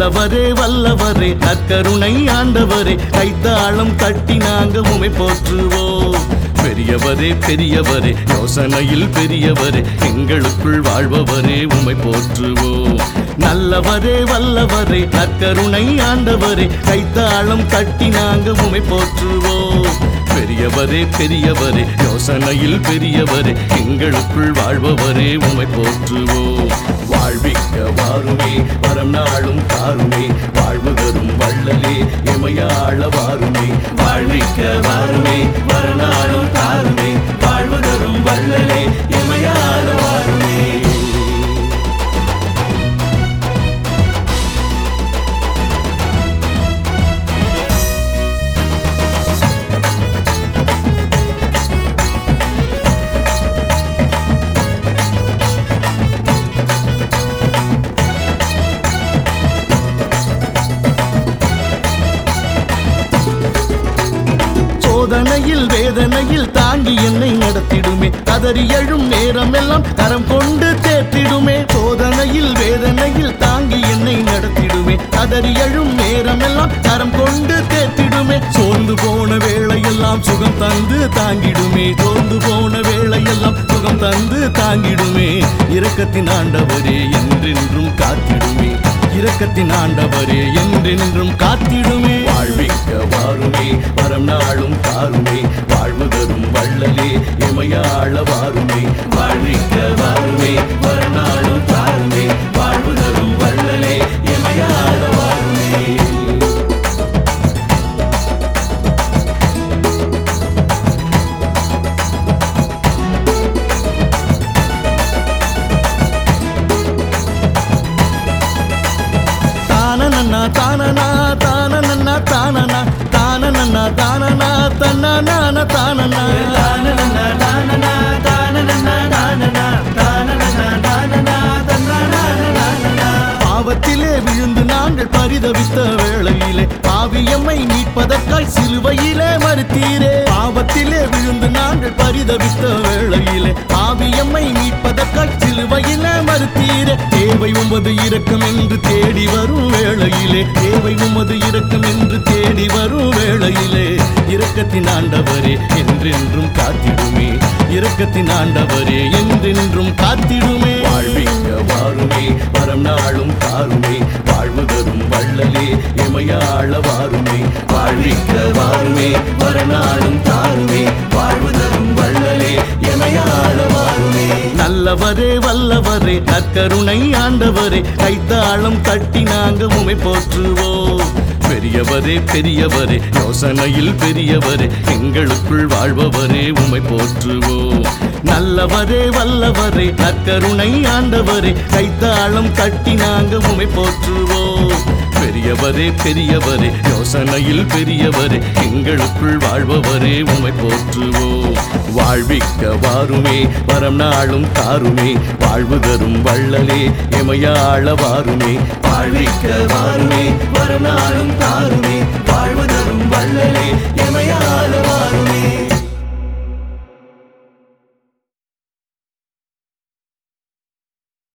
நல்லவரே வல்லவரே நற்கருணை ஆண்டவரே கைத்தாளம் தட்டி நாங்க உமை போற்றுவோம் பெரியவரே பெரியவரே யோசனையில் பெரியவரே எங்களுக்குள் வாழ்பவரே உமை போற்றுவோம் நல்லவரே வல்லவரே நற்கருணை ஆண்டவரே கைத்தாளம் தட்டி நாங்க உமை போற்றுவோம் பெரியவரே பெரியவரே யோசனையில் பெரியவரே எங்களுக்குள் வாழ்பவரே உமை போற்றுவோம் வாழ்விக்க வாருமே வரம் நாளும் தாருமே வாழ்வு தரும் வள்ளலே எமையாள வாருமே வாழ்விக்க வாருமே வரநாளும் தாருமே வாழ்வு தரும் வள்ளலே எமையாள வாருமே சோதனையில் வேதனையில் தாங்கி என்னை நடத்திடுமே கதறி எழும் நேரமெல்லாம் கரம் கொண்டு தேற்றிடுமே சோதனையில் வேதனையில் தாங்கி என்னை நடத்திடுமே கதறி எழும் நேரமெல்லாம் கரம் கொண்டு தேற்றிடுமே சோர்ந்து போன வேளையெல்லாம் சுகம் தந்து தாங்கிடுமே சோர்ந்து போன வேளையெல்லாம் சுகம் தந்து தாங்கிடுமே இரக்கத்தின் ஆண்டவரே என்றென்றும் காத்திடுமே இரக்கத்தின் ஆண்டவரே என்றென்றும் காத்திடுமே வாழ்விக்க வாருமே வரம் நாளும் தாருமே வாழ்வு தரும் வள்ளலே எமையாள வாருமே வாழ்விக்க வாருமே வரம் நாளும் தாருமே வாழ்வு தரும் வள்ளலே எமையாள வாருமே தானனன்னா தானனா தானனன்னா தானனா தானனன்னா தானனா தன்னனான தானனா தானனன்னா தானனா தானனன்னா தானனா தானனன்னா தானனா தன்னனான பாவத்திலே விழுந்து நாங்கள் பரிதவித்த வேளையிலே பாவியம்மை மீட்பதற்காய் சிலுவையிலே மறுத்தீரே பாவத்திலே விழுந்து நாங்கள் பரிதவித்த வேளையிலே பாவியம்மை மீட்பதற்காய் சிலுவையிலே மறுத்தீரே தேவை உமது இரக்கம் என்று தேடி வரும் வேளையிலே தேவை உமது இரக்கம் என்று தேடி வரும் வேளையிலே இரக்கத்தின் ஆண்டவரே என்றென்றும் காத்திடுமே இரக்கத்தின் ஆண்டவரே என்றென்றும் காத்திடுமே வாழ்விக்க வாருமே வரம் நாளும் தாருமே வாழ்வு தரும் வள்ளலே எமையாள வாருமே வாழ்விக்க வாருமே வரநாளும் தாருமே வாழ்வு தரும் வள்ளலே எமையாள வாருமே நல்லவரே வல்லவரே நற்கருணை ஆண்டவரே கைத்தாளம் தட்டி நாங்க உமை போற்றுவோம் பெரியவரே பெரியவரே யோசனையில் பெரியவரே எங்களுக்குள் வாழ்பவரே உமை போற்றுவோம் நல்லவரே வல்லவரே நற்கருணை ஆண்டவரே கைத்தாளம் தட்டி நாங்க உமை போற்றுவோம் பெரியவரே பெரியவரே யோசனையில் பெரியவரே எங்களுக்குள் வாழ்பவரே உமை போற்றுவோம் வாழ்விக்க வாருமே வரம் நாளும் தாருமே வாழ்வு தரும் வள்ளலே எமையாள வாருமே வாழ்விக்க வாருமே வரம் நாளும் தாருமே வாழ்வு தரும் வள்ளலே